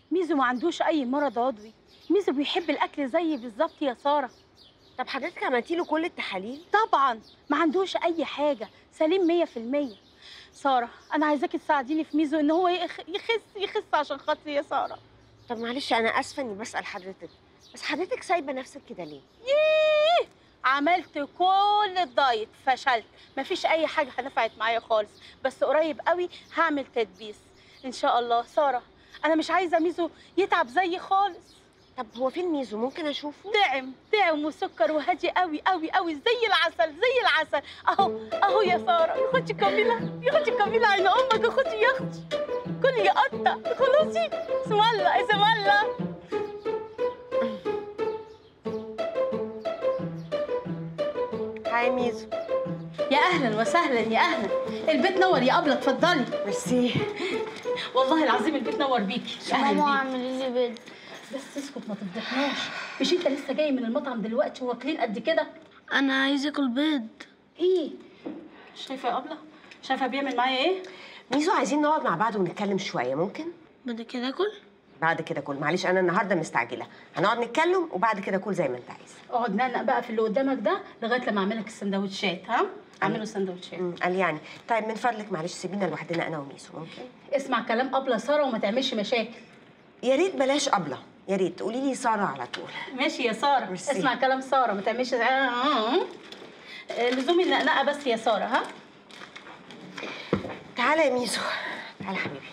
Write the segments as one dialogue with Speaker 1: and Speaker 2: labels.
Speaker 1: ميزو ما عندوش اي مرض عضوي ميزو بيحب الاكل زيي بالظبط يا ساره
Speaker 2: طب حضرتك عملتي له كل التحاليل
Speaker 1: طبعا ما عندوش اي حاجه سليم 100% ساره انا عايزاكي تساعديني في ميزو ان هو يخ- يخس يخس عشان خاطري يا ساره
Speaker 2: طب معلش انا اسفه اني بسال حضرتك بس حضرتك سايبه نفسك كده ليه
Speaker 1: ييه عملت كل الدايت فشلت مفيش اي حاجه نفعت معايا خالص بس قريب قوي هعمل تدبيس ان شاء الله ساره انا مش عايزه ميزو يتعب زيي خالص
Speaker 2: طب هو فين ميزو ممكن اشوفه
Speaker 1: طعم طعم وسكر وهادي قوي قوي قوي زي العسل زي العسل اهو اهو يا ساره يا اختي كميله يا اختي كميله عين امك يا اختي يا اختي كلي يا قطه خلاصي اسم الله اسم الله
Speaker 2: هاي ميزو
Speaker 1: يا اهلا وسهلا يا اهلا البيت نور يا ابله اتفضلي
Speaker 2: ميرسي
Speaker 1: والله العظيم البيت نور بيكي اهلا
Speaker 3: ماما
Speaker 1: بيكي
Speaker 3: اعمل لي بيض
Speaker 1: بس اسكت ما تفضحناش مش انت لسه جاي من المطعم دلوقتي واكلين قد كده
Speaker 3: انا عايز اكل بيض
Speaker 1: ايه شايفه يا ابله شايفه بيعمل معايا ايه
Speaker 2: ميزو عايزين نقعد مع بعض ونتكلم شويه ممكن
Speaker 3: بدك كده اكل
Speaker 2: بعد كده كل معلش انا النهارده مستعجله هنقعد نتكلم وبعد كده كل زي ما انت عايز
Speaker 1: اقعد نقنق بقى في اللي قدامك ده لغايه لما اعمل لك السندوتشات ها اعمله سندوتشات
Speaker 2: امم قال يعني طيب من فضلك معلش سيبينا لوحدنا انا وميزو ممكن
Speaker 1: اسمع كلام ابله ساره وما تعملش مشاكل
Speaker 2: يا ريت بلاش ابله يا ريت تقولي لي ساره على طول
Speaker 1: ماشي يا ساره
Speaker 2: ميرسي.
Speaker 1: اسمع كلام ساره ما تعملش آه، آه، آه. لزوم النقنقه بس يا ساره ها
Speaker 2: تعالى يا ميزو تعالى حبيبي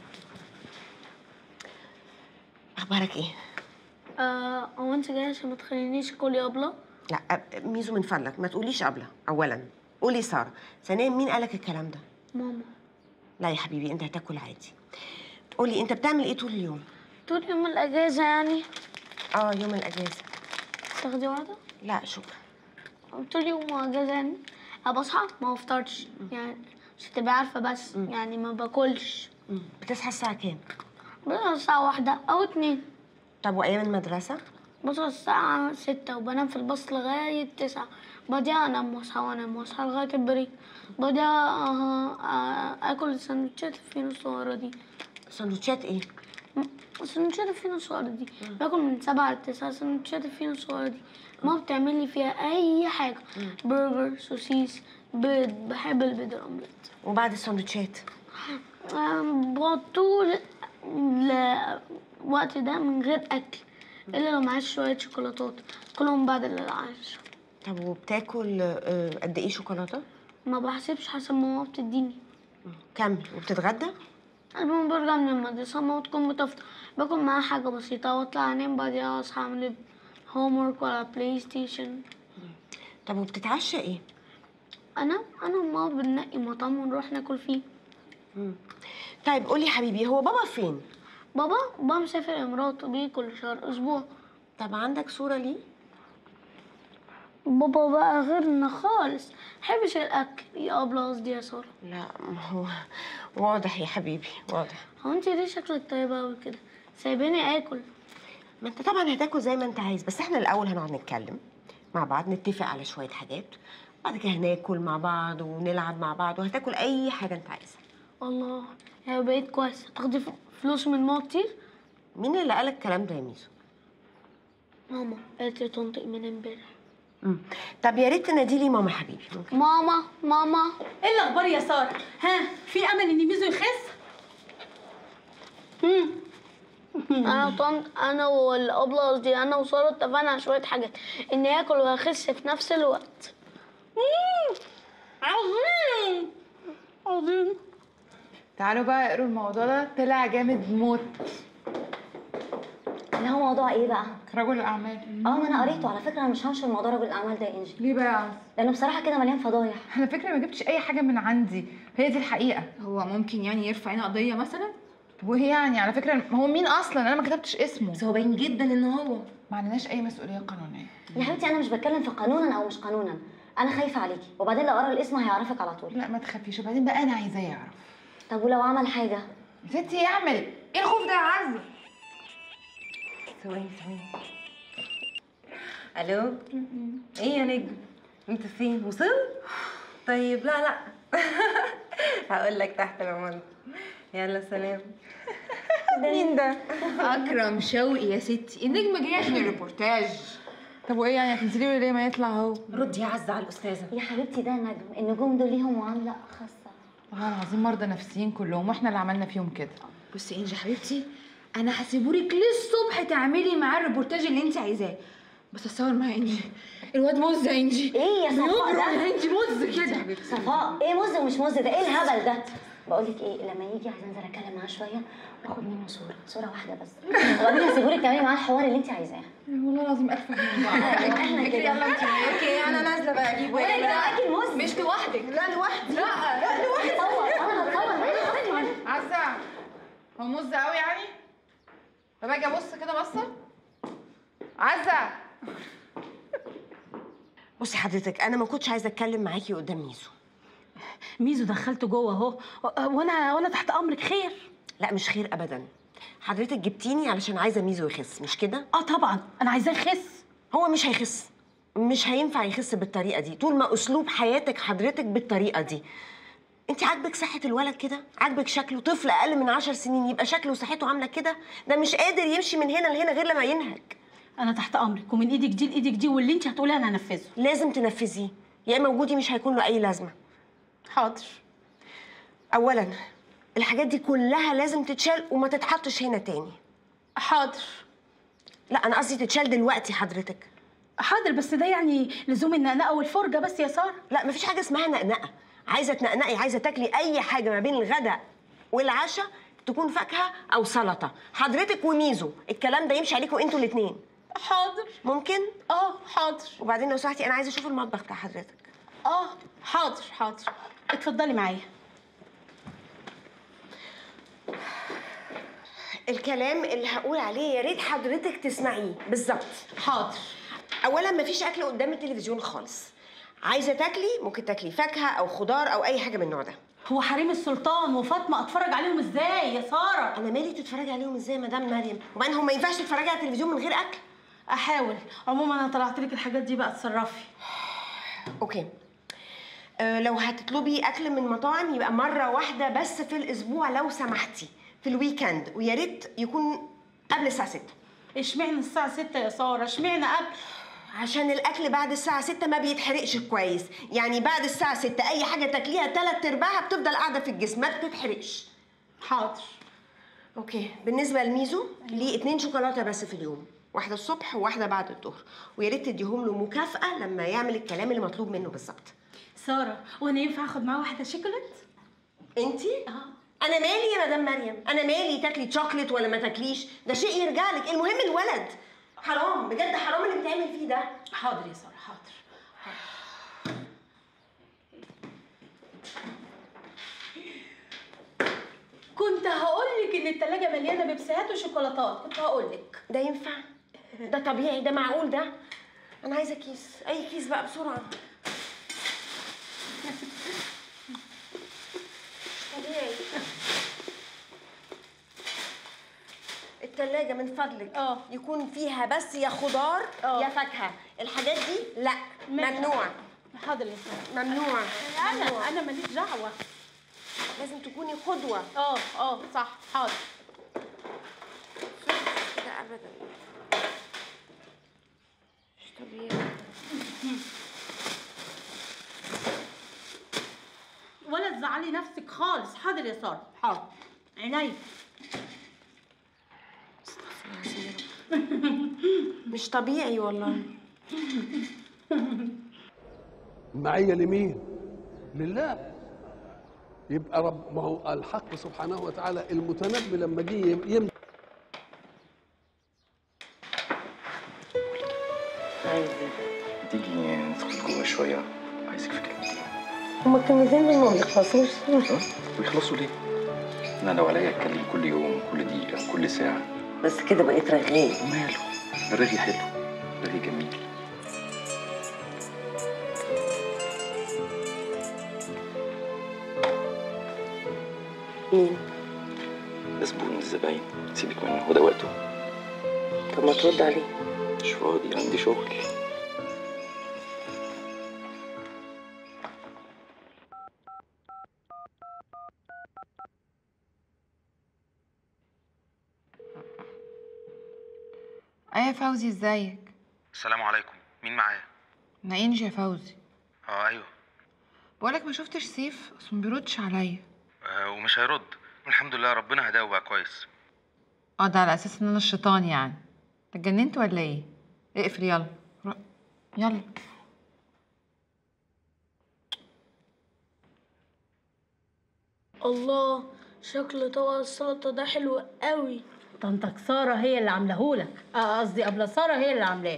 Speaker 2: اخبارك ايه
Speaker 3: آه هو انت جاي عشان ما تخلينيش اكل يا ابله
Speaker 2: لا أب- ميزو من فضلك ما تقوليش ابله اولا قولي ساره ثانيا مين قالك الكلام ده
Speaker 3: ماما
Speaker 2: لا يا حبيبي انت هتاكل عادي قولي انت بتعمل ايه طول اليوم
Speaker 3: طول يوم الاجازه يعني
Speaker 2: اه يوم الاجازه
Speaker 3: تاخدي واحده
Speaker 2: لا شكرا
Speaker 3: طول يوم اجازه يعني أنا بصحى ما بفطرش يعني مش تبقى عارفه بس يعني ما باكلش
Speaker 2: مم. بتصحى الساعه كام
Speaker 3: بصحى الساعه واحدة او اتنين
Speaker 2: طب وايام المدرسه
Speaker 3: بصحى الساعة ستة وبنام في الباص لغاية تسعة بعدها أنام وأصحى وأنام وأصحى لغاية البريك بعدها آه، آه، آكل السندوتشات الفينو الصغيرة دي
Speaker 2: سندوتشات ايه
Speaker 3: السندوتشات الفينو الصغيرة دي باكل من سبعة لتسعة سندوتشات الفينو الصغيرة دي ما بتعمل لي فيها أي حاجة برجر سوسيس بيض بحب البيض الأومليت
Speaker 2: وبعد السندوتشات
Speaker 3: آم، بقعد طول الوقت ده من غير أكل إلا لو معايا شوية شوكولاتات كلهم بعد العشاء
Speaker 2: طب وبتاكل آه، قد ايه شوكولاته
Speaker 3: ما بحسبش حسب ما ماما بتديني
Speaker 2: كمل وبتتغدى
Speaker 3: قبل ما برجع من المدرسة ماما تكون بتفطر باكل معاها حاجة بسيطة واطلع انام بعدها اصحى اعمل هوم ورك ولا بلاي ستيشن
Speaker 2: طب وبتتعشى ايه
Speaker 3: انا انا وماما بننقي مطعم ونروح ناكل فيه
Speaker 2: طيب قولي يا حبيبي هو بابا فين
Speaker 3: بابا بابا مسافر الامارات وبيجي كل شهر اسبوع
Speaker 2: طب عندك صوره ليه
Speaker 3: بابا بقى غيرنا خالص محبش الاكل يا ابله قصدي يا ساره
Speaker 2: لا ما هو واضح يا حبيبي واضح
Speaker 3: هو انت ليه شكلك طيبه قوي كده سايباني اكل
Speaker 2: ما انت طبعا هتاكل زي ما انت عايز بس احنا الاول هنقعد نتكلم مع بعض نتفق على شويه حاجات بعد كده هناكل مع بعض ونلعب مع بعض وهتاكل اي حاجه انت عايزها
Speaker 3: والله يا بقيت كويس هتاخدي ف- فلوس من ماما كتير
Speaker 2: مين اللي قالك الكلام ده يا ميزو
Speaker 3: ماما قالت لي تنطق من امبارح
Speaker 2: مم. طب يا ريت تناديلي ماما حبيبي ممكن
Speaker 3: ماما ماما
Speaker 1: ايه الاخبار يا ساره ها في امل ان ميزو يخس
Speaker 3: انا وطنط انا والابله قصدي انا وساره اتفقنا على شويه حاجات اني اكل واخس في نفس الوقت
Speaker 1: عظيم عظيم
Speaker 4: تعالوا بقى اقروا الموضوع ده طلع جامد موت
Speaker 5: اللي هو موضوع ايه بقى؟
Speaker 4: رجل الاعمال
Speaker 5: اه ما انا قريته على فكره انا مش هنشر موضوع رجل الاعمال ده يا انجي
Speaker 4: ليه بقى يا عز؟
Speaker 5: لانه بصراحه كده مليان فضايح
Speaker 4: على فكره ما جبتش اي حاجه من عندي هي دي الحقيقه
Speaker 6: هو ممكن يعني يرفع هنا قضية مثلا؟
Speaker 4: وهي يعني على فكره هو مين اصلا انا ما كتبتش اسمه
Speaker 6: بس هو باين جدا ان هو
Speaker 4: ما عندناش اي مسؤوليه قانونيه
Speaker 5: يا حبيبتي انا مش بتكلم في قانونا او مش قانونا انا خايفه عليكي وبعدين لو قرا الاسم هيعرفك على طول
Speaker 4: لا ما تخافيش وبعدين بقى انا عايزاه يعرف
Speaker 5: طب ولو عمل حاجه
Speaker 4: يا ستي يعمل ايه الخوف ده يا عزه
Speaker 7: ثواني ثواني الو ايه يا نجم انت فين وصلت طيب لا لا هقول لك تحت العمارة يلا سلام
Speaker 5: مين ده؟
Speaker 6: اكرم شوقي يا ستي النجم جاي عشان الريبورتاج
Speaker 4: طب وايه يعني هتنزلي له ليه ما يطلع اهو
Speaker 7: ردي يا عزه على الاستاذه
Speaker 5: يا حبيبتي ده نجم النجوم دول ليهم معامله خاصه
Speaker 4: والله العظيم مرضى نفسيين كلهم واحنا اللي عملنا فيهم كده
Speaker 6: بصي انجي حبيبتي انا هسيبهولك للصبح تعملي معاه الريبورتاج اللي انت عايزاه بس اتصور معايا انجي الواد مز يا انجي
Speaker 5: ايه يا صفاء
Speaker 6: بيبرق
Speaker 5: ده؟
Speaker 6: يا انجي مز كده
Speaker 5: صفاء ايه مز ومش مز ده ايه الهبل ده بقول لك ايه لما يجي عايزه انزل اتكلم معاه شويه واخد منه صوره صوره واحده بس وبعدين هسيبهولك تعملي معاه الحوار اللي انت عايزاه
Speaker 4: والله العظيم الف من بعض
Speaker 5: احنا كده
Speaker 6: يلا انت اوكي انا نازله بقى اجيب
Speaker 5: وين ده اكل مز
Speaker 6: مش لوحدك لا لوحدي لا لا لوحدي
Speaker 5: صور انا هتصور معاك
Speaker 4: عزة هو مز قوي يعني طب اجي ابص كده بصه عزة
Speaker 2: بصي حضرتك انا ما كنتش عايزه اتكلم معاكي قدام ميزو
Speaker 1: ميزو دخلته جوه اهو وانا وانا تحت امرك خير
Speaker 2: لا مش خير ابدا حضرتك جبتيني علشان عايزه ميزو يخس مش كده
Speaker 1: اه طبعا انا عايزاه يخس
Speaker 2: هو مش هيخس مش هينفع يخس بالطريقه دي طول ما اسلوب حياتك حضرتك بالطريقه دي انت عاجبك صحه الولد كده عاجبك شكله طفل اقل من عشر سنين يبقى شكله وصحته عامله كده ده مش قادر يمشي من هنا لهنا غير لما ينهج
Speaker 1: انا تحت امرك ومن ايدك دي لايدك دي واللي انت هتقوليه انا هنفذه
Speaker 2: لازم تنفذيه يا اما وجودي مش هيكون له اي لازمه
Speaker 1: حاضر
Speaker 2: اولا الحاجات دي كلها لازم تتشال وما تتحطش هنا تاني
Speaker 1: حاضر
Speaker 2: لا انا قصدي تتشال دلوقتي حضرتك
Speaker 1: حاضر بس ده يعني لزوم النقنقه والفرجه بس يا ساره
Speaker 2: لا مفيش حاجه اسمها نقنقه عايزه تنقنقي عايزه تاكلي اي حاجه ما بين الغداء والعشاء تكون فاكهه او سلطه حضرتك وميزو الكلام ده يمشي عليكم انتوا الاثنين
Speaker 1: حاضر
Speaker 2: ممكن
Speaker 1: اه حاضر
Speaker 2: وبعدين لو سمحتي انا عايزه اشوف المطبخ بتاع حضرتك
Speaker 1: اه حاضر حاضر اتفضلي معايا
Speaker 2: الكلام اللي هقول عليه يا ريت حضرتك تسمعيه بالظبط
Speaker 1: حاضر
Speaker 2: اولا مفيش اكل قدام التلفزيون خالص عايزه تاكلي ممكن تاكلي فاكهه او خضار او اي حاجه من النوع ده
Speaker 1: هو حريم السلطان وفاطمه اتفرج عليهم ازاي يا ساره
Speaker 2: انا مالي تتفرجي عليهم ازاي يا مدام مريم وبعدين هو ما ينفعش تتفرجي على التلفزيون من غير اكل
Speaker 1: احاول عموما انا طلعت لك الحاجات دي بقى اتصرفي
Speaker 2: اوكي أه لو هتطلبي اكل من مطاعم يبقى مره واحده بس في الاسبوع لو سمحتي في الويكند ويا ريت يكون قبل الساعه 6
Speaker 1: اشمعنى الساعه 6 يا ساره اشمعنى قبل
Speaker 2: عشان الاكل بعد الساعه 6 ما بيتحرقش كويس يعني بعد الساعه 6 اي حاجه تاكليها تلات ارباعها بتفضل قاعده في الجسم ما بتتحرقش
Speaker 1: حاضر
Speaker 2: اوكي بالنسبه لميزو ليه اتنين شوكولاته بس في اليوم واحده الصبح وواحده بعد الظهر ويا ريت تديهم له مكافاه لما يعمل الكلام اللي مطلوب منه بالظبط
Speaker 1: ساره وانا ينفع اخد معاه واحده شوكولات
Speaker 2: انتي
Speaker 1: اه
Speaker 2: انا مالي يا مدام مريم انا مالي تاكلي شوكليت ولا ما تاكليش ده شيء يرجع لك المهم الولد حرام بجد حرام اللي بتعمل فيه ده
Speaker 1: حاضر يا ساره حاضر كنت هقول لك ان التلاجة مليانه بيبسيهات وشوكولاتات كنت هقول لك
Speaker 2: ده ينفع ده طبيعي ده معقول ده انا عايزه كيس اي كيس بقى بسرعه طبيعي التلاجة من فضلك
Speaker 1: اه.
Speaker 2: يكون فيها بس يا خضار
Speaker 1: اه.
Speaker 2: يا فاكهة الحاجات دي لا
Speaker 1: ماشي.
Speaker 2: ممنوع
Speaker 1: حاضر يا ساره
Speaker 2: ممنوع
Speaker 1: انا
Speaker 2: ممنوع.
Speaker 1: انا ماليش دعوه
Speaker 2: لازم تكوني قدوة
Speaker 1: اه اه صح حاضر
Speaker 2: لا ابدا مش طبيعي
Speaker 1: ولا تزعلي نفسك خالص حاضر يا ساره حاضر عينيا
Speaker 2: مش طبيعي والله
Speaker 8: المعية لمين؟ لله يبقى رب ما هو الحق سبحانه وتعالى المتنبي لما جه يم
Speaker 9: تيجي ندخل جوه شوية عايزك في كلمتين
Speaker 2: هما الكلمتين دول ما بيخلصوش
Speaker 9: ويخلصوا ليه؟ أنا لو عليا أتكلم كل يوم كل دقيقة كل ساعة
Speaker 2: بس كده بقيت رغاي
Speaker 9: وماله؟ الرغي حلو الرغي جميل
Speaker 2: مين؟
Speaker 9: ده زبون من الزباين سيبك منه هو ده وقته
Speaker 2: طب ما ترد عليه
Speaker 9: مش فاضي عندي شغل
Speaker 4: ايه يا فوزي ازيك
Speaker 10: السلام عليكم مين معايا
Speaker 4: ناقينش يا فوزي
Speaker 10: اه ايوه
Speaker 4: بقولك ما شفتش سيف اصلا ما بيردش عليا
Speaker 10: آه ومش هيرد الحمد لله ربنا هداه بقى كويس
Speaker 4: اه ده على اساس ان انا الشيطان يعني اتجننت ولا ايه اقفل يلا ر- يلا
Speaker 3: الله شكل طبق السلطة ده حلو قوي
Speaker 1: طنطك ساره هي اللي عاملahulك اه قصدي ابله ساره هي اللي عاملاه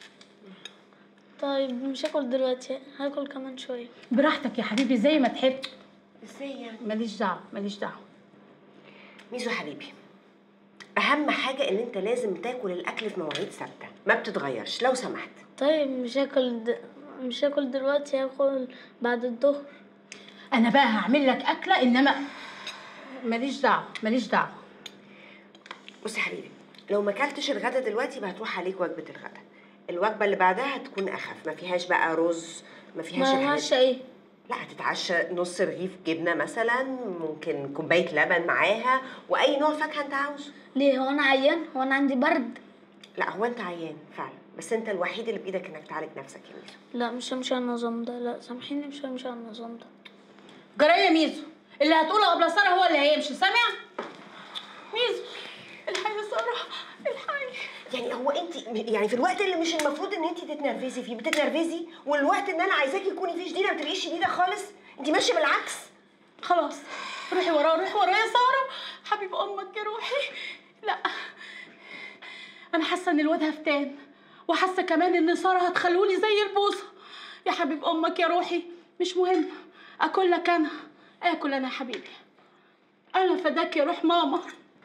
Speaker 3: طيب مش هاكل دلوقتي هاكل كمان شوية
Speaker 1: براحتك يا حبيبي زي ما تحب
Speaker 2: ازاي يعني
Speaker 1: ماليش دعوه ماليش دعوه
Speaker 2: ميزو حبيبي اهم حاجه ان انت لازم تاكل الاكل في مواعيد ثابته ما بتتغيرش لو سمحت
Speaker 3: طيب مش هاكل د... مش هاكل دلوقتي هاكل بعد الظهر
Speaker 1: انا بقى هعمل لك اكله انما ماليش دعوه ماليش دعوه
Speaker 2: بص يا حبيبي لو ما اكلتش الغدا دلوقتي يبقى هتروح عليك وجبه الغدا الوجبه اللي بعدها هتكون اخف ما فيهاش بقى رز ما فيهاش
Speaker 3: ما
Speaker 2: الحاجات
Speaker 3: هعشى ايه
Speaker 2: لا هتتعشى نص رغيف جبنه مثلا ممكن كوبايه لبن معاها واي نوع فاكهه انت عاوزه
Speaker 3: ليه هو انا عيان هو انا عندي برد
Speaker 2: لا هو انت عيان فعلا بس انت الوحيد اللي بايدك انك تعالج نفسك يا ميزو
Speaker 3: لا مش همشي على النظام ده لا سامحيني مش همشي على النظام ده
Speaker 1: جرايه ميزو اللي هتقوله ابله ساره هو اللي هيمشي سامع ميزو الحي ساره الحي
Speaker 2: يعني هو انت يعني في الوقت اللي مش المفروض ان انت تتنرفزي فيه بتتنرفزي والوقت ان انا عايزاكي تكوني فيه شديده ما تبقيش شديده خالص انت ماشيه بالعكس
Speaker 1: خلاص روحي وراه روحي وراه يا ساره حبيب امك يا روحي لا انا حاسه ان الواد هفتان وحاسه كمان ان ساره هتخلولي زي البوصه يا حبيب امك يا روحي مش مهم اكل لك انا اكل انا يا حبيبي انا فداك يا روح ماما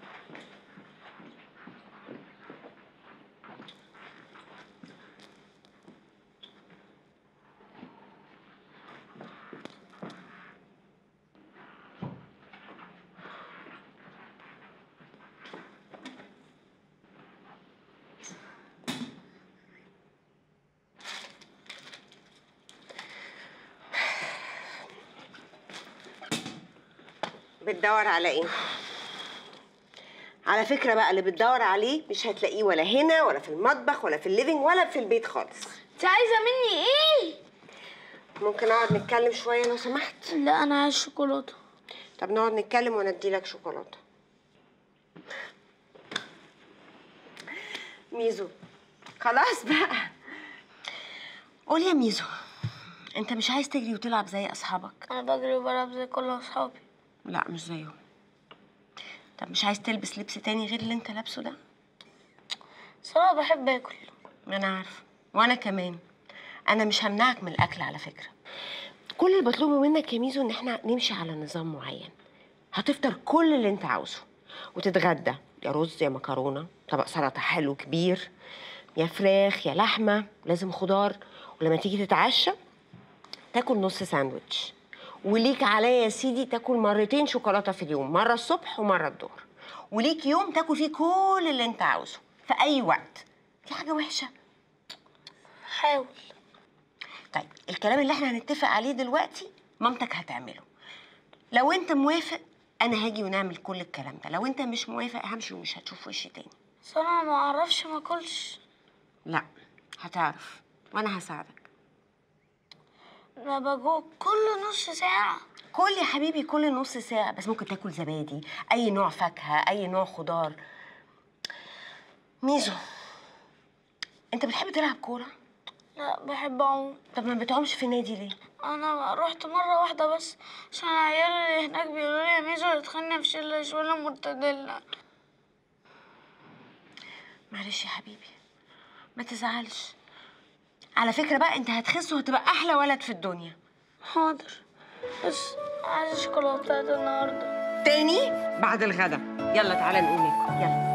Speaker 2: بتدور على ايه على فكره بقى اللي بتدور عليه مش هتلاقيه ولا هنا ولا في المطبخ ولا في الليفينج ولا في البيت خالص
Speaker 3: انت عايزة مني ايه
Speaker 2: ممكن نقعد نتكلم شويه لو سمحت
Speaker 3: لا انا عايز شوكولاتة
Speaker 2: طب نقعد نتكلم وانا اديلك شوكولاته ميزو خلاص بقى قول يا ميزو انت مش عايز تجري وتلعب زي اصحابك
Speaker 3: انا بجري وبلعب زي كل اصحابي
Speaker 2: لا مش زيهم طب مش عايز تلبس لبس تاني غير اللي انت لابسه ده
Speaker 3: صراحة بحب اكل
Speaker 2: انا عارفه وانا كمان انا مش همنعك من الاكل على فكره كل اللي بطلبه منك يا ميزو ان احنا نمشي على نظام معين هتفطر كل اللي انت عاوزه وتتغدى يا رز يا مكرونه طبق سلطه حلو كبير يا فراخ يا لحمه لازم خضار ولما تيجي تتعشى تاكل نص ساندوتش وليك عليا يا سيدي تاكل مرتين شوكولاته في اليوم مره الصبح ومره الظهر وليك يوم تاكل فيه كل اللي انت عاوزه في اي وقت في حاجه وحشه
Speaker 3: حاول
Speaker 2: طيب الكلام اللي احنا هنتفق عليه دلوقتي مامتك هتعمله لو انت موافق انا هاجي ونعمل كل الكلام ده لو انت مش موافق همشي ومش هتشوف وشي تاني
Speaker 3: صراحة ما اعرفش ما اكلش
Speaker 2: لا هتعرف وانا هساعدك
Speaker 3: انا بجوع كل نص ساعة
Speaker 2: كل يا حبيبي كل نص ساعة بس ممكن تاكل زبادي أي نوع فاكهة أي نوع خضار ميزو أنت بتحب تلعب كورة؟
Speaker 3: لا بحب اعوم
Speaker 2: طب ما بتعومش في النادي ليه؟
Speaker 3: انا رحت مرة واحدة بس عشان العيال اللي هناك بيقولوا لي يا ميزو ادخلني في شلة شوية مرتدلة
Speaker 2: معلش يا حبيبي ما تزعلش على فكرة بقى أنت هتخس وهتبقى أحلى ولد في الدنيا
Speaker 3: حاضر بس عايز شوكولاتة النهاردة
Speaker 2: تاني بعد الغدا يلا تعالى نقوم ناكل يلا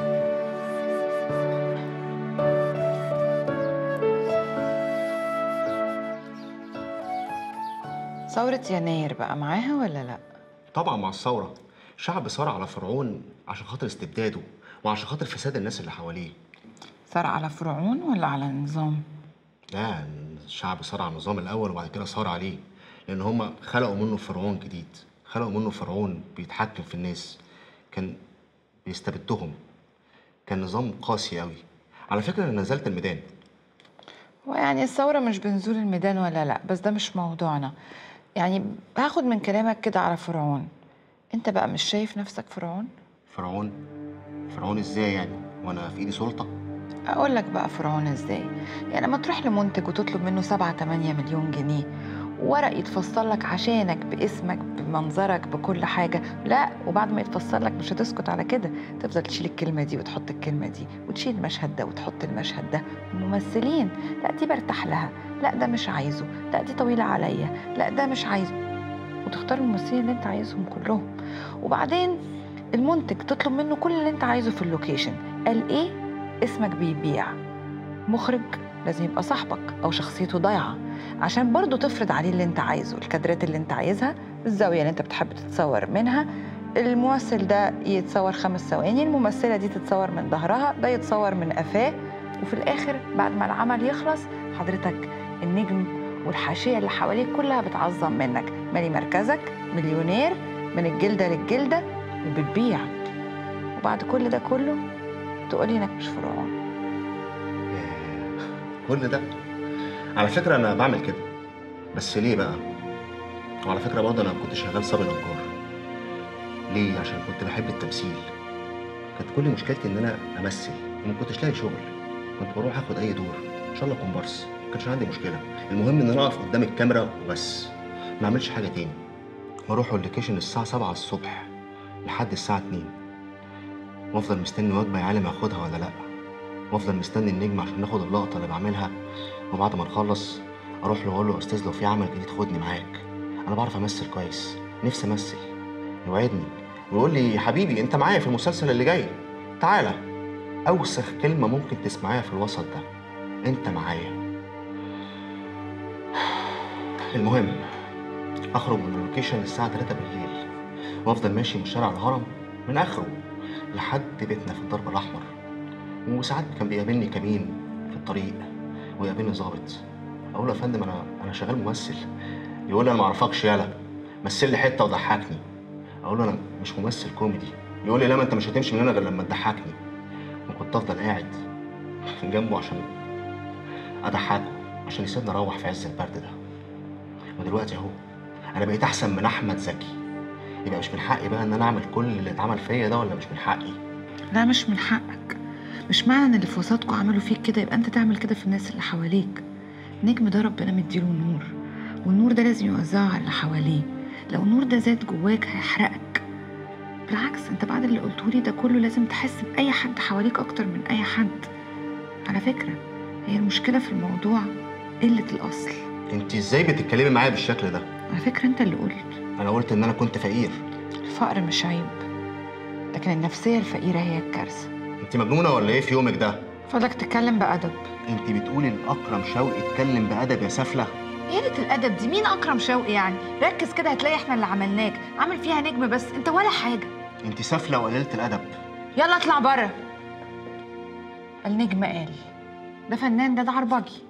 Speaker 4: ثورة يناير بقى معاها ولا لا
Speaker 11: طبعا مع الثورة شعب صار على فرعون عشان خاطر استبداده وعشان خاطر فساد الناس اللي حواليه
Speaker 4: صار على فرعون ولا على النظام
Speaker 11: لا الشعب صار على النظام الأول وبعد كده صار عليه لأن هما خلقوا منه فرعون جديد خلقوا منه فرعون بيتحكم في الناس كان بيستبدهم كان نظام قاسي قوي على فكره انا نزلت الميدان
Speaker 12: ويعني الثورة مش بنزول الميدان ولا لا بس ده مش موضوعنا يعني هاخد من كلامك كده على فرعون انت بقى مش شايف نفسك فرعون
Speaker 11: فرعون فرعون ازاي يعني وانا في ايدي سلطه
Speaker 12: اقول لك بقى فرعون ازاي يعني لما تروح لمنتج وتطلب منه 7 8 مليون جنيه ورق يتفصل لك عشانك باسمك بمنظرك بكل حاجه لا وبعد ما يتفصل لك مش هتسكت على كده تفضل تشيل الكلمه دي وتحط الكلمه دي وتشيل المشهد ده وتحط المشهد ده ممثلين لا دي برتاح لها لا ده مش عايزه لا دي طويله عليا لا ده مش عايزه وتختار الممثلين اللي انت عايزهم كلهم وبعدين المنتج تطلب منه كل اللي انت عايزه في اللوكيشن قال ايه اسمك بيبيع مخرج لازم يبقى صاحبك او شخصيته ضايعه عشان برضه تفرض عليه اللي انت عايزه الكادرات اللي انت عايزها الزاويه اللي انت بتحب تتصور منها الممثل ده يتصور خمس ثواني الممثله دي تتصور من ظهرها ده يتصور من قفاه وفي الاخر بعد ما العمل يخلص حضرتك النجم والحاشيه اللي حواليك كلها بتعظم منك مالي مركزك مليونير من الجلده للجلده وبتبيع وبعد كل ده كله تقولي انك مش فرعون
Speaker 11: كل ده على فكره انا بعمل كده بس ليه بقى وعلى فكره برضه انا كنت شغال صبي نجار ليه عشان كنت بحب التمثيل كانت كل مشكلتي ان انا امثل وما كنتش لاقي شغل كنت بروح اخد اي دور ان شاء الله كومبارس ما كانش عندي مشكله المهم ان انا اقف قدام الكاميرا وبس ما اعملش حاجه تاني واروح اللوكيشن الساعه 7 الصبح لحد الساعه 2 وافضل مستني وجبه يا عالم اخدها ولا لا وافضل مستني النجم عشان ناخد اللقطه اللي بعملها وبعد ما نخلص اروح له اقول له يا استاذ لو في عمل جديد خدني معاك انا بعرف امثل كويس نفسي امثل يوعدني ويقول لي يا حبيبي انت معايا في المسلسل اللي جاي تعالى اوسخ كلمه ممكن تسمعيها في الوسط ده انت معايا المهم اخرج من اللوكيشن الساعه 3 بالليل وافضل ماشي من شارع الهرم من اخره لحد بيتنا في الدرب الاحمر وساعات كان بيقابلني كمين في الطريق ويقابلني ظابط اقول له يا فندم انا انا شغال ممثل يقول لي انا ما اعرفكش يالا مثل لي حته وضحكني اقول له انا مش ممثل كوميدي يقول لي لا ما انت مش هتمشي من هنا غير لما تضحكني وكنت افضل قاعد جنبه عشان اضحكه عشان يسيبني اروح في عز البرد ده ودلوقتي اهو انا بقيت احسن من احمد زكي يبقى مش من حقي بقى ان انا اعمل كل اللي اتعمل فيا ده ولا مش من حقي
Speaker 12: لا مش من حقك مش معنى ان اللي في وسطكوا عملوا فيك كده يبقى انت تعمل كده في الناس اللي حواليك النجم ده ربنا مديله نور والنور ده لازم يوزعه على اللي حواليه لو النور ده زاد جواك هيحرقك بالعكس انت بعد اللي قلتولي ده كله لازم تحس بأي حد حواليك أكتر من أي حد على فكرة هي المشكلة في الموضوع قلة الأصل
Speaker 11: انت ازاي بتتكلمي معايا بالشكل ده
Speaker 12: على فكرة انت اللي قلت
Speaker 11: انا قلت ان انا كنت فقير
Speaker 12: الفقر مش عيب لكن النفسية الفقيرة هي الكارثة
Speaker 11: انت مجنونه ولا ايه في يومك ده
Speaker 12: فضلك تتكلم بأدب
Speaker 11: انت بتقولي لاكرم شوقي اتكلم بادب يا سفله
Speaker 12: ايه قلة الأدب دي مين أكرم شوقي يعني ركز كده هتلاقي احنا اللي عملناك عامل فيها نجم بس انت ولا حاجة
Speaker 11: انت سفله وقليله الادب
Speaker 12: يلا اطلع بره النجم قال ده فنان ده ده عربجي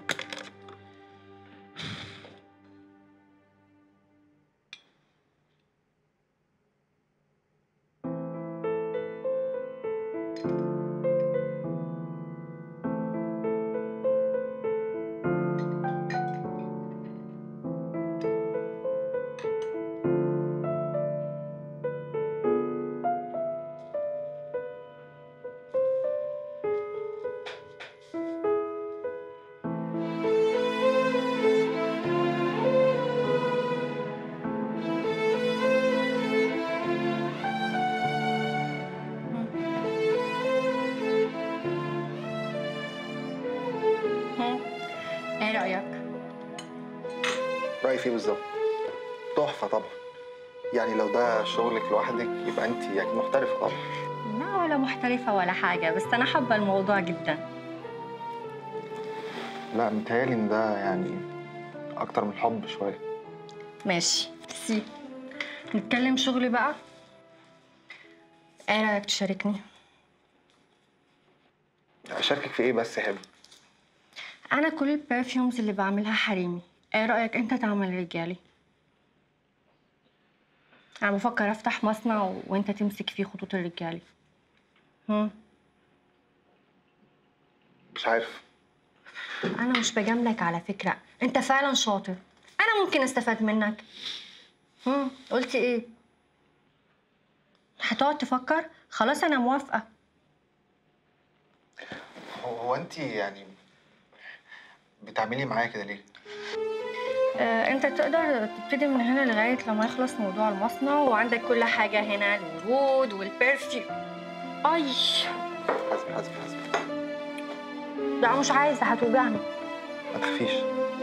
Speaker 5: ايه رأيك؟
Speaker 13: رأيي فيه بالظبط تحفة طبعا يعني لو ده شغلك لوحدك يبقى انت يعني محترفة طبعا
Speaker 5: لا ولا محترفة ولا حاجة بس أنا حابة الموضوع جدا
Speaker 13: لا متهيألي ان ده يعني أكتر من الحب شوية
Speaker 5: ماشي سي نتكلم شغل بقى ايه رأيك تشاركني؟
Speaker 13: أشاركك في إيه بس يا هبة؟
Speaker 5: أنا كل البرفيومز اللي بعملها حريمي ايه رأيك أنت تعمل رجالي؟ أنا بفكر أفتح مصنع و... وأنت تمسك فيه خطوط الرجالي هم؟
Speaker 13: مش عارف
Speaker 5: انا مش بجاملك على فكره انت فعلا شاطر انا ممكن استفاد منك هم قلتي ايه هتقعد تفكر خلاص انا موافقه
Speaker 13: هو هو انت يعني بتعملي معايا كده ليه؟
Speaker 5: آه، انت تقدر تبتدي من هنا لغايه لما يخلص موضوع المصنع وعندك كل حاجه هنا الورود والبرفيوم اي
Speaker 13: حسب حسب حسب
Speaker 5: لا مش عايزه هتوجعني
Speaker 13: ما تخافيش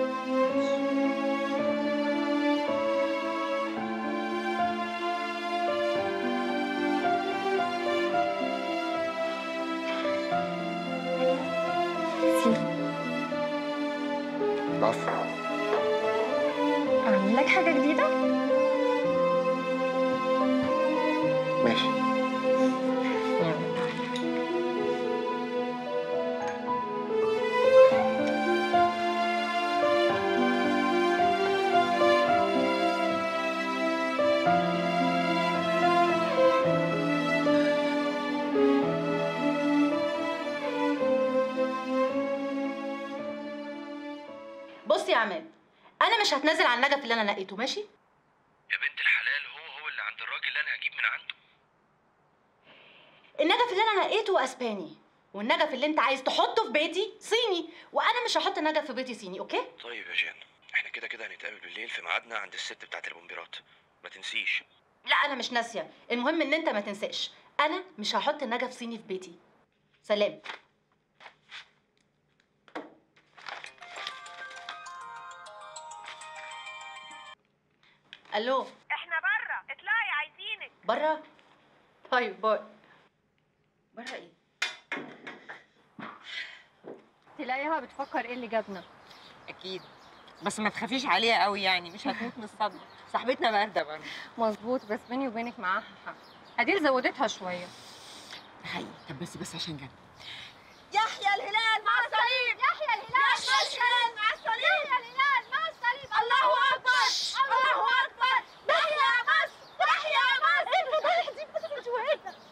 Speaker 13: العفو
Speaker 5: اعمل لك حاجه جديده
Speaker 13: ماشي
Speaker 1: بص يا عماد انا مش هتنازل عن النجف اللي انا نقيته ماشي
Speaker 10: يا بنت الحلال هو هو اللي عند الراجل اللي انا هجيب من عنده
Speaker 1: النجف اللي انا نقيته اسباني والنجف اللي انت عايز تحطه في بيتي صيني وانا مش هحط نجف في بيتي صيني اوكي
Speaker 10: طيب يا جان احنا كده كده هنتقابل بالليل في ميعادنا عند الست بتاعت البومبيرات ما تنسيش
Speaker 1: لا انا مش ناسيه المهم ان انت ما تنساش انا مش هحط نجف صيني في بيتي سلام الو
Speaker 14: احنا بره اطلعي عايزينك
Speaker 1: بره طيب باي بره ايه
Speaker 15: تلاقيها بتفكر ايه اللي جابنا
Speaker 2: اكيد بس ما تخافيش عليها قوي يعني مش هتموت من الصدمه صاحبتنا بارده برضه
Speaker 15: مظبوط بس بيني وبينك معاها حق هديل زودتها شويه
Speaker 2: حقيقي طب بس بس عشان جنب
Speaker 14: يحيى الهلال مع الصليب يحيى الهلال مع الصليب مع الصليب يحيى الهلال مع الصليب الله اكبر الله اكبر يحيى مصر يحيى مصر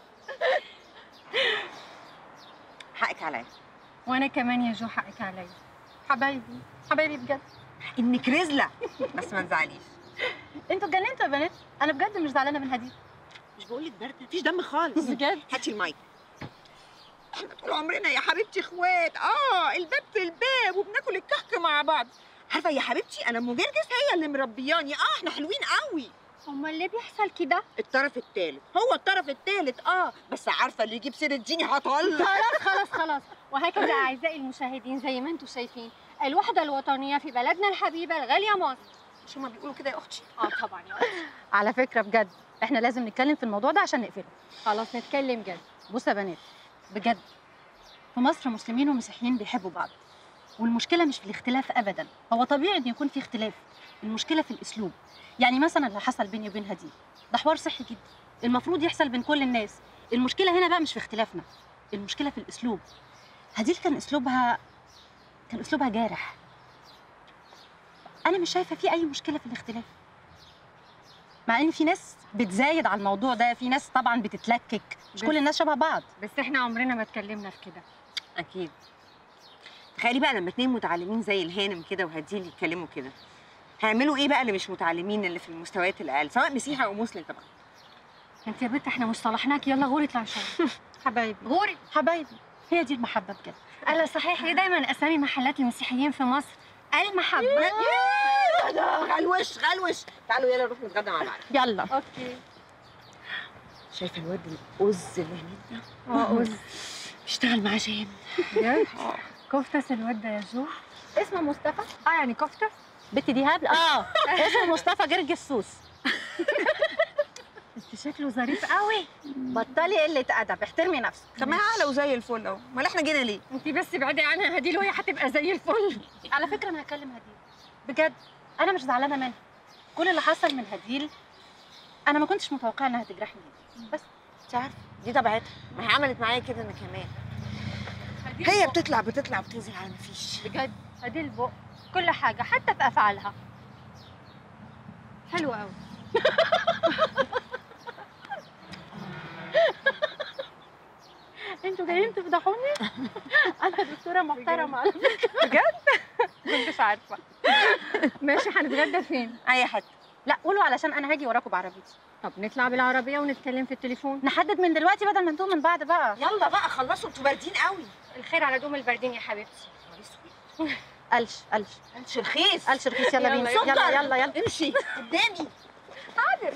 Speaker 2: حقك عليا
Speaker 15: وانا كمان يا جو حقك عليا حبايبي حبايبي بجد
Speaker 2: انك رزله بس ما تزعليش
Speaker 1: انتوا اتجننتوا يا بنات انا بجد مش زعلانه من هديل
Speaker 2: مش بقول لك بارده مفيش دم خالص
Speaker 1: بجد
Speaker 2: هاتي المايك احنا طول عمرنا يا حبيبتي اخوات اه الباب في الباب وبناكل الكحك مع بعض عارفه يا حبيبتي انا ام جرجس هي اللي مربياني اه احنا حلوين قوي
Speaker 15: امال ليه بيحصل كده
Speaker 2: الطرف الثالث هو الطرف الثالث اه بس عارفه اللي يجيب سيره ديني هطلع
Speaker 15: خلاص خلاص خلاص وهكذا اعزائي المشاهدين زي ما انتم شايفين الوحده الوطنيه في بلدنا الحبيبه الغاليه مصر
Speaker 2: مش هما بيقولوا كده يا اختي
Speaker 15: اه طبعا يا اختي
Speaker 1: على فكره بجد احنا لازم نتكلم في الموضوع ده عشان نقفله
Speaker 15: خلاص نتكلم جد
Speaker 1: بصوا يا بنات بجد في مصر مسلمين ومسيحيين بيحبوا بعض والمشكله مش في الاختلاف ابدا هو طبيعي ان يكون في اختلاف المشكله في الاسلوب يعني مثلا اللي حصل بيني وبين هديل ده حوار صحي جدا المفروض يحصل بين كل الناس المشكله هنا بقى مش في اختلافنا المشكله في الاسلوب هديل كان اسلوبها كان اسلوبها جارح انا مش شايفه في اي مشكله في الاختلاف مع ان في ناس بتزايد على الموضوع ده في ناس طبعا بتتلكك مش كل الناس شبه بعض
Speaker 15: بس احنا عمرنا ما اتكلمنا في كده
Speaker 2: اكيد تخيلي بقى لما اتنين متعلمين زي الهانم كده وهديل يتكلموا كده هيعملوا ايه بقى اللي مش متعلمين اللي في المستويات الاقل سواء مسيحي او مسلم طبعا
Speaker 15: انت يا بنت احنا مصطلحناك يلا غوري اطلعي شويه
Speaker 1: حبايبي
Speaker 15: غوري
Speaker 1: حبايبي هي دي المحبه بجد
Speaker 15: الا صحيح ليه دايما اسامي محلات المسيحيين في مصر المحبه
Speaker 2: غلوش غلوش تعالوا يلا نروح نتغدى مع بعض
Speaker 1: يلا
Speaker 15: اوكي
Speaker 2: شايفه الواد القز اللي هناك ده
Speaker 15: اه قز
Speaker 2: اشتغل معاه جامد
Speaker 15: بجد كفته الواد ده يا جو اسمه مصطفى اه يعني كفته
Speaker 1: بنت دي هبل اه اسمه مصطفى جرج السوس
Speaker 15: بس شكله ظريف قوي
Speaker 1: بطلي قله ادب احترمي نفسك
Speaker 2: طب ما هي اعلى وزي الفل اهو امال احنا جينا ليه
Speaker 15: انت بس ابعدي عنها هديل وهي هتبقى زي الفل
Speaker 1: على فكره انا هكلم هديل بجد انا مش زعلانه منها كل اللي حصل من هديل انا ما كنتش متوقعه انها تجرحني بس
Speaker 2: انت عارفه دي طبيعتها ما هي عملت معايا كده انا كمان هي بتطلع بتطلع وبتنزل على ما فيش
Speaker 15: بجد هديل بق كل حاجه حتى في افعالها حلو قوي انتوا جايين تفضحوني انا دكتوره محترمه على فكره بجد كنتش عارفه ماشي هنتغدى فين اي حته لا قولوا علشان انا هاجي وراكم بعربيتي طب نطلع بالعربيه ونتكلم في التليفون نحدد من دلوقتي بدل ما نتوه من بعض بقى
Speaker 2: يلا بقى خلصوا انتوا باردين قوي
Speaker 15: الخير على دوم البردين يا حبيبتي قلش قلش
Speaker 2: قلش رخيص
Speaker 15: قلش رخيص يلا بينا
Speaker 2: سكر.
Speaker 15: يلا يلا يلا
Speaker 2: امشي قدامي
Speaker 15: حاضر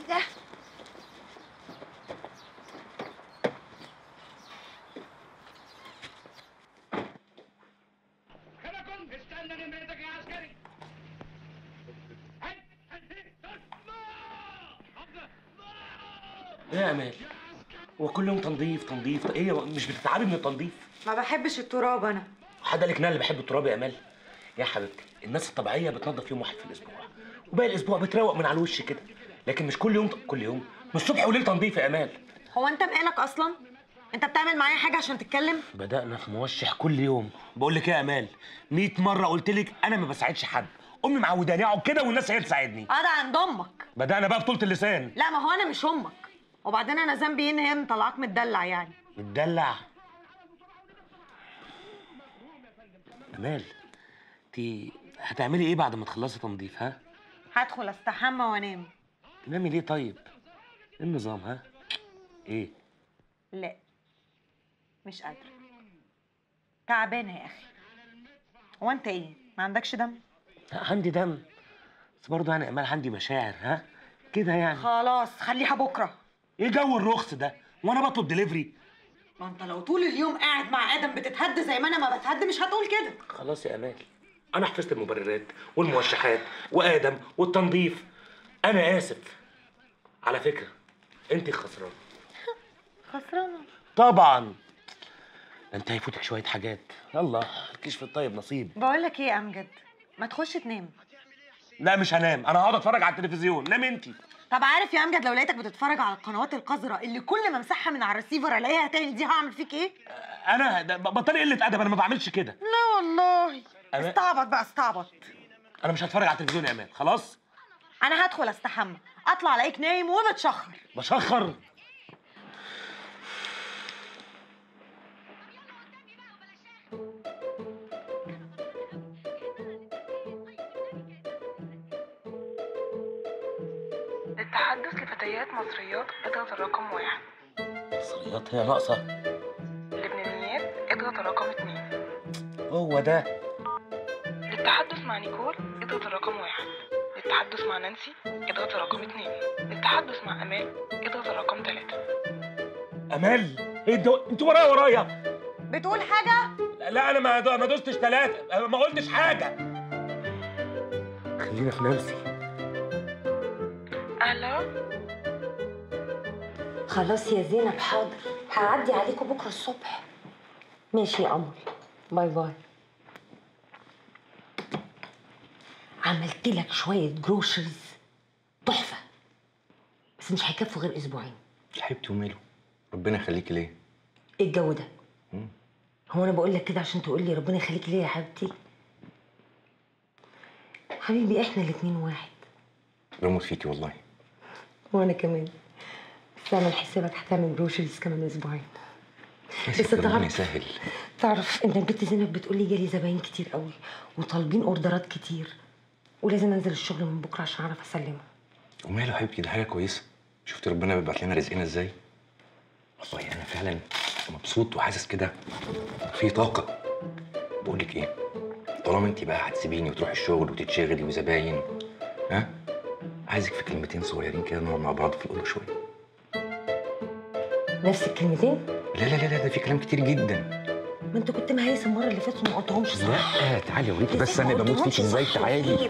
Speaker 16: ايه يا امال هو كل يوم تنظيف تنظيف ايه مش بتتعبي من التنظيف
Speaker 17: ما بحبش التراب انا
Speaker 16: حد قال لك ان انا اللي بحب التراب يا امال يا حبيبتي الناس الطبيعيه بتنظف يوم واحد في الاسبوع وباقي الاسبوع بتروق من على الوش كده لكن مش كل يوم كل يوم مش صبح وليل تنظيف يا امال
Speaker 17: هو انت مالك اصلا انت بتعمل معايا حاجه عشان تتكلم
Speaker 16: بدأنا في موشح كل يوم بقول لك ايه يا امال 100 مره قلت لك انا ما بساعدش حد امي معوداني اقعد كده والناس هي اللي تساعدني
Speaker 17: انا عند امك
Speaker 16: بدأنا بقى بطولة اللسان
Speaker 17: لا ما هو انا مش امك وبعدين انا ذنبي ايه ان هي مطلعاك متدلع يعني
Speaker 16: متدلع امال انت هتعملي ايه بعد ما تخلصي تنظيف ها
Speaker 17: هدخل استحمى وانام
Speaker 16: تنامي ليه طيب ايه النظام ها ايه
Speaker 17: لا مش قادره تعبانه يا اخي هو انت ايه ما عندكش دم
Speaker 16: لا عندي دم بس برضه يعني امال عندي مشاعر ها كده يعني
Speaker 17: خلاص خليها بكره
Speaker 16: ايه جو الرخص ده وانا بطلب دليفري
Speaker 17: ما انت لو طول اليوم قاعد مع ادم بتتهد زي ما انا ما بتهد مش هتقول كده
Speaker 16: خلاص يا امال انا حفظت المبررات والموشحات وادم والتنظيف انا اسف على فكره انت خسرانه
Speaker 17: خسرانه
Speaker 16: طبعا انت هيفوتك شويه حاجات يلا الكشف الطيب نصيب
Speaker 17: بقول لك ايه يا امجد ما تخش تنام
Speaker 16: لا مش هنام انا هقعد اتفرج على التلفزيون نام انت
Speaker 17: طب عارف يا امجد لو لقيتك بتتفرج على القنوات القذره اللي كل ما امسحها من على الريسيفر الاقيها تاني دي هعمل فيك ايه
Speaker 16: انا ده بطلي قله ادب انا ما بعملش كده
Speaker 17: لا والله
Speaker 16: أنا-
Speaker 17: استعبط بقى استعبط
Speaker 16: انا مش هتفرج على التلفزيون يا امان خلاص
Speaker 17: انا هدخل استحمى اطلع الاقيك نايم وبتشخر
Speaker 16: بشخر
Speaker 18: للتحدث لفتيات مصريات اضغط الرقم واحد
Speaker 16: مصريات هي ناقصه
Speaker 18: لبنانيات اضغط الرقم اتنين
Speaker 16: هو ده
Speaker 18: للتحدث مع نيكول اضغط الرقم واحد للتحدث مع نانسي اضغط الرقم اتنين للتحدث مع امال اضغط الرقم تلاتة
Speaker 16: امال ايه ده انت ورايا ورايا
Speaker 17: بتقول حاجه
Speaker 16: لا انا ما دو- ما دوستش ثلاثه ما قلتش حاجه خلينا في نانسي
Speaker 18: الو
Speaker 2: خلاص يا زينب حاضر هعدي عليكم بكره الصبح ماشي يا قمر باي باي عملت لك شويه جروشرز تحفه بس مش هيكفوا غير اسبوعين
Speaker 9: حبيبتي وماله ربنا يخليكي ليه
Speaker 2: ايه الجو ده
Speaker 9: مم.
Speaker 2: هو انا بقول لك كده عشان تقول لي ربنا يخليك ليه يا حبيبتي حبيبي احنا الاتنين واحد
Speaker 9: بموت فيكي والله
Speaker 2: وانا كمان بس اعمل حسابك هتعمل جروشرز كمان اسبوعين
Speaker 9: بس
Speaker 2: بس
Speaker 9: ربنا
Speaker 2: تعرف
Speaker 9: يسهل
Speaker 2: تعرف ان البنت زينب بتقول لي جالي زباين كتير قوي وطالبين اوردرات كتير ولازم انزل الشغل من بكره عشان اعرف اسلمه
Speaker 9: وماله حبيبتي ده حاجه كويسه شفت ربنا بيبعت لنا رزقنا ازاي والله انا فعلا مبسوط وحاسس كده في طاقه بقول لك ايه طالما انت بقى هتسيبيني وتروحي الشغل وتتشغلي وزباين ها عايزك في كلمتين صغيرين كده نقعد مع بعض في الاوضه شويه
Speaker 2: نفس الكلمتين
Speaker 9: لا لا لا لا ده في كلام كتير جدا
Speaker 2: ما انت كنت مهيس المره اللي فاتت وما قلتهمش صح
Speaker 9: لا تعالي اوريكي بس انا بموت فيكي ازاي تعالي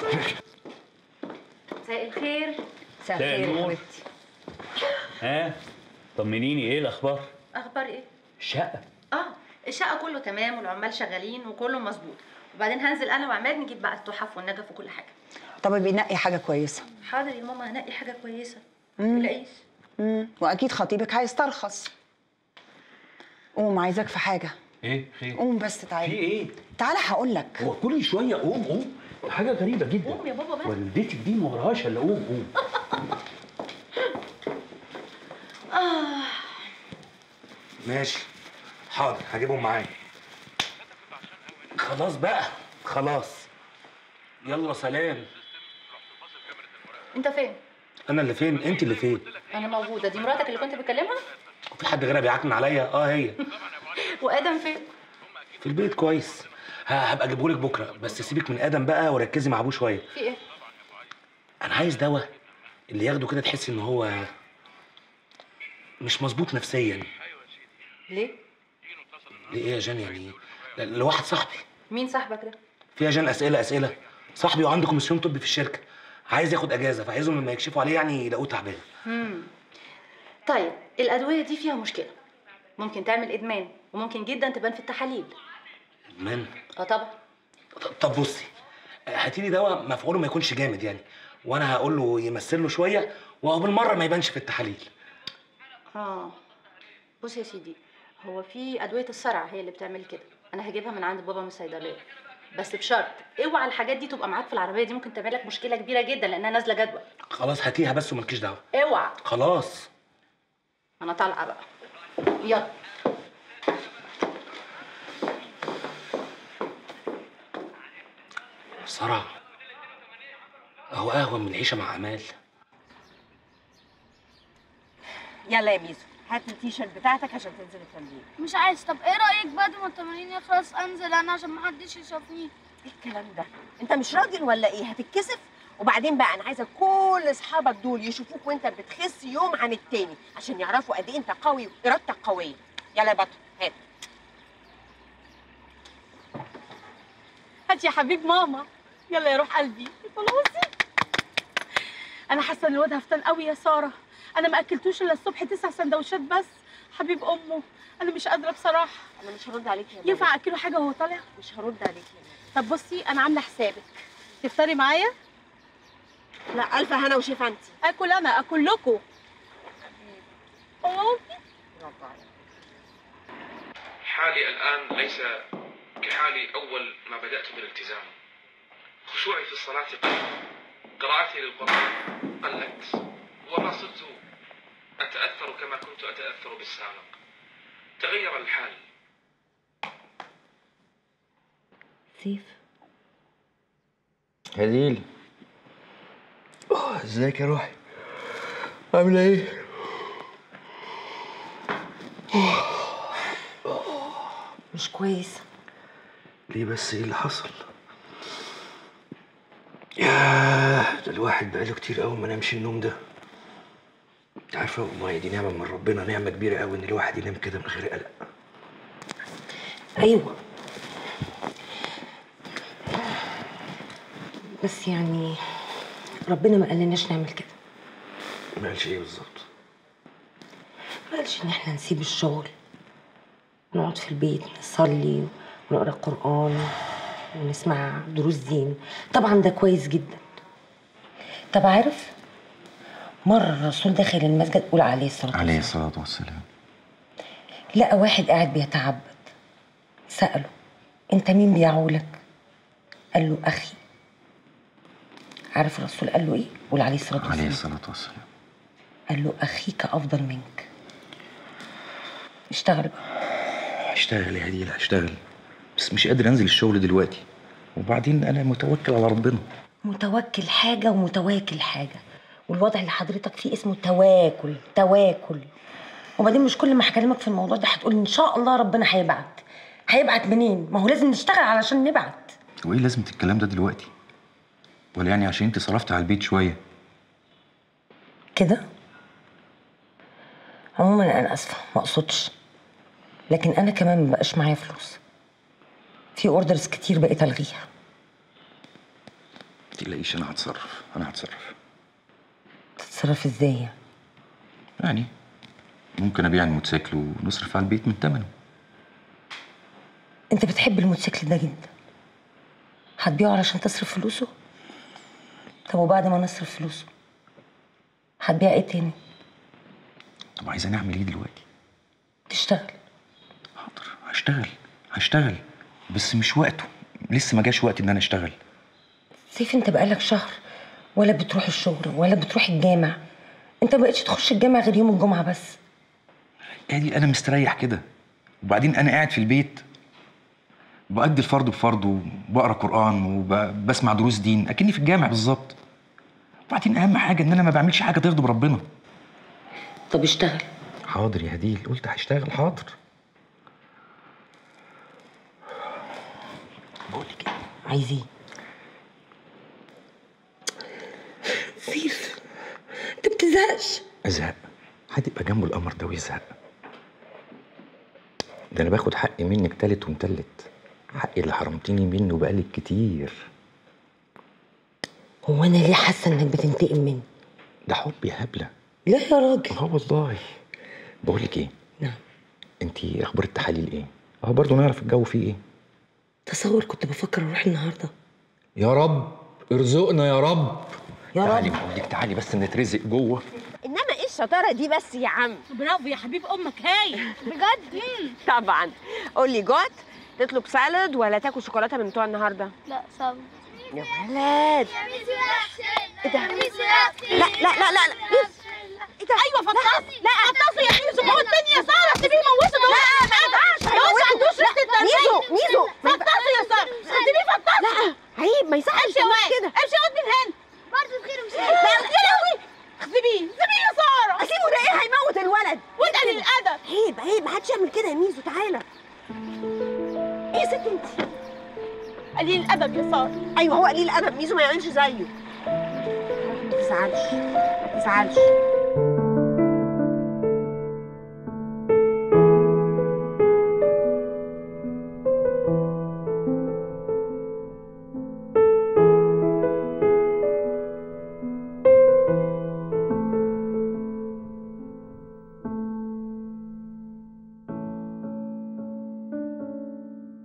Speaker 15: مساء الخير
Speaker 19: مساء الخير يا حبيبتي ها طمنيني ايه الاخبار
Speaker 1: اخبار ايه
Speaker 19: الشقه
Speaker 1: اه الشقه كله تمام والعمال شغالين وكله مظبوط وبعدين هنزل انا وعماد نجيب بقى التحف والنجف وكل حاجه
Speaker 20: طب بينقي حاجه كويسه
Speaker 1: حاضر يا ماما هنقي حاجه كويسه
Speaker 20: مم.
Speaker 1: تلاقيش
Speaker 20: امم واكيد خطيبك هيسترخص قوم عايزك في حاجه
Speaker 19: ايه خير
Speaker 20: قوم بس تعالى
Speaker 19: في ايه
Speaker 20: تعالى هقول لك
Speaker 19: هو كل شويه قوم قوم حاجه غريبه جدا
Speaker 1: قوم يا بابا بقى
Speaker 19: والدتك دي ما وراهاش الا قوم قوم
Speaker 1: اه
Speaker 16: ماشي حاضر هجيبهم معايا خلاص بقى خلاص يلا سلام
Speaker 15: انت فين؟
Speaker 16: انا اللي فين انت اللي فين
Speaker 15: انا موجوده دي مراتك اللي كنت بتكلمها
Speaker 16: في حد غيرها بيعكن عليا اه هي
Speaker 15: وادم فين؟
Speaker 16: في البيت كويس ه- هبقى اجيبهولك بكره بس سيبك من ادم بقى وركزي مع ابوه شويه
Speaker 15: في ايه؟
Speaker 16: انا عايز دواء اللي ياخده كده تحس ان هو مش مظبوط نفسيا
Speaker 15: ليه؟
Speaker 16: ليه يا جان يعني ل- لواحد صاحبي
Speaker 15: مين صاحبك ده؟
Speaker 16: في يا جان اسئله اسئله صاحبي وعنده كوميسيون طبي في الشركه عايز ياخد اجازه فعايزهم لما يكشفوا عليه يعني يلاقوه تعبان
Speaker 15: مم. طيب الادويه دي فيها مشكله ممكن تعمل ادمان وممكن جدا تبان في التحاليل
Speaker 16: مان
Speaker 15: اه طبعا
Speaker 16: طب بصي هاتي لي دواء مفعوله ما يكونش جامد يعني وانا هقول له يمثل له شويه وهو بالمره ما يبانش في التحاليل
Speaker 15: اه بص يا سيدي هو في ادويه الصرع هي اللي بتعمل كده انا هجيبها من عند بابا من الصيدليه بس بشرط اوعى الحاجات دي تبقى معاك في العربيه دي ممكن تعمل لك مشكله كبيره جدا لانها نازله جدول
Speaker 16: خلاص هاتيها بس ومالكيش دعوه
Speaker 15: اوعى
Speaker 16: خلاص
Speaker 15: انا طالعه بقى يلا
Speaker 16: صرع اهو اهون من العيشه مع امال
Speaker 2: يلا يا ميزو هات التيشيرت بتاعتك عشان تنزل التمرين
Speaker 3: مش عايز طب ايه رايك بعد ما التمرين يخلص انزل انا عشان محدش يشوفني
Speaker 2: ايه الكلام ده انت مش راجل ولا ايه هتتكسف وبعدين بقى انا عايزه كل اصحابك دول يشوفوك وانت بتخس يوم عن التاني عشان يعرفوا قد ايه انت قوي وارادتك قويه يلا يا بطل هات
Speaker 1: هات يا حبيب ماما يلا يا روح قلبي خلاصي انا حاسه ان الواد هفتان قوي يا ساره انا ما اكلتوش الا الصبح تسع سندوتشات بس حبيب امه انا مش قادره بصراحه
Speaker 2: انا مش هرد عليك يا
Speaker 1: ينفع
Speaker 2: ماما.
Speaker 1: اكله حاجه وهو طالع
Speaker 2: مش هرد عليك يا
Speaker 1: طب بصي انا عامله حسابك تفطري معايا
Speaker 2: لا الف هنا وشفا انت
Speaker 1: اكل انا اكل لكم
Speaker 10: حالي الآن ليس كحالي أول ما بدأت بالالتزام خشوعي في الصلاة قل قراءتي للقرآن قلت وما صرت أتأثر كما كنت أتأثر بالسابق تغير الحال
Speaker 21: سيف هديل ازيك يا روحي عاملة ايه؟
Speaker 2: مش كويس
Speaker 9: ليه بس ايه اللي حصل؟ ياه ده الواحد بقاله كتير قوي ما نامش النوم ده انت عارفه والله دي نعمه من ربنا نعمه كبيره قوي ان الواحد ينام كده من غير قلق
Speaker 2: ايوه بس يعني ربنا ما قالناش نعمل كده
Speaker 9: ما قالش ايه بالظبط
Speaker 2: ما قالش ان احنا نسيب الشغل نقعد في البيت نصلي ونقرا قران ونسمع دروس دين طبعا ده كويس جدا طب عارف مرة الرسول دخل المسجد قول عليه الصلاة
Speaker 9: عليه الصلاه والسلام
Speaker 2: لقى واحد قاعد بيتعبد سأله انت مين بيعولك قال له اخي عارف الرسول قال له ايه قول عليه الصلاة
Speaker 9: عليه
Speaker 2: والسلام
Speaker 9: الصلاه والسلام
Speaker 2: قال له اخيك افضل منك اشتغل بقى
Speaker 9: هشتغل يا هديل هشتغل بس مش قادر انزل الشغل دلوقتي وبعدين انا متوكل على ربنا
Speaker 2: متوكل حاجة ومتواكل حاجة والوضع اللي حضرتك فيه اسمه تواكل تواكل وبعدين مش كل ما هكلمك في الموضوع ده هتقول ان شاء الله ربنا هيبعت هيبعت منين ما هو لازم نشتغل علشان نبعت
Speaker 9: وايه لازمه الكلام ده دلوقتي ولا يعني عشان انت صرفت على البيت شويه
Speaker 2: كده عموما انا اسفه ما اقصدش لكن انا كمان ما بقاش معايا فلوس في اوردرز كتير بقيت الغيها
Speaker 9: تقلقيش انا هتصرف انا هتصرف
Speaker 2: تتصرف ازاي يعني؟
Speaker 9: يعني ممكن ابيع الموتوسيكل ونصرف على البيت من ثمنه
Speaker 2: انت بتحب الموتوسيكل ده جدا هتبيعه علشان تصرف فلوسه طب وبعد ما نصرف فلوسه هتبيع ايه تاني
Speaker 9: طب عايزه نعمل ايه دلوقتي
Speaker 2: تشتغل
Speaker 9: هشتغل هشتغل بس مش وقته لسه ما جاش وقت ان انا اشتغل
Speaker 2: سيف انت بقالك شهر ولا بتروح الشغل ولا بتروح الجامع انت ما بقتش تخش الجامع غير يوم الجمعه بس
Speaker 9: ادي انا مستريح كده وبعدين انا قاعد في البيت بأدي الفرض بفرضه وبقرا قرآن وبسمع دروس دين اكني في الجامع بالظبط وبعدين اهم حاجه ان انا ما بعملش حاجه تغضب ربنا
Speaker 2: طب اشتغل
Speaker 9: حاضر يا هديل قلت هشتغل حاضر
Speaker 2: عايز ايه؟ سيف انت بتزهقش
Speaker 9: ازهق هتبقى جنبه القمر ده ويزهق ده انا باخد حقي منك تالت ومتلت حقي اللي حرمتيني منه بقالك كتير
Speaker 2: هو انا ليه حاسه انك بتنتقم مني؟
Speaker 9: ده حب يا هبله
Speaker 2: لا يا راجل
Speaker 9: اه والله بقول لك ايه
Speaker 2: نعم
Speaker 9: انت اخبار التحاليل ايه اه برضه نعرف الجو فيه ايه
Speaker 2: تصور كنت بفكر اروح النهارده
Speaker 9: يا رب ارزقنا يا رب
Speaker 2: يا
Speaker 9: تعالي بقول لك تعالي بس نترزق جوه
Speaker 2: انما ايه الشطاره دي بس يا عم
Speaker 1: برافو يا حبيب امك هاي
Speaker 2: بجد طبعا قول لي جوت تطلب سالاد ولا تاكل شوكولاته من بتوع النهارده
Speaker 3: لا صعب
Speaker 2: يا ولاد ايه ده لا لا لا لا لا
Speaker 1: ايه ده ايوه فطاس لا فطاسوا يا ميزو ما هو التاني يا ساره سيبيه يموتوا دول
Speaker 2: لا، ما ينفعش.
Speaker 1: لو ما عندوش
Speaker 2: لا،
Speaker 1: ريحه التربيه
Speaker 2: ميزو، ميزو، ما
Speaker 1: فطاسوا يا ساره سيبيه فطاسوا
Speaker 2: لا عيب ما يصحش
Speaker 1: امشي يا
Speaker 2: تعمل
Speaker 1: واد
Speaker 2: كده
Speaker 1: امشي اقعد من هنا برضه بخير مش
Speaker 2: لا،
Speaker 1: يا لهوي سيبيه سيبيه يا ساره
Speaker 2: اسيبه ده ايه هيموت الولد
Speaker 1: وده للادب
Speaker 2: عيب عيب ما حدش يعمل كده يا ميزو تعالى ايه يا ست انت
Speaker 1: قليل الادب يا ساره
Speaker 2: ايوه هو قليل الادب ميزو ما يعملش زيه ما تزعلش ما تزعلش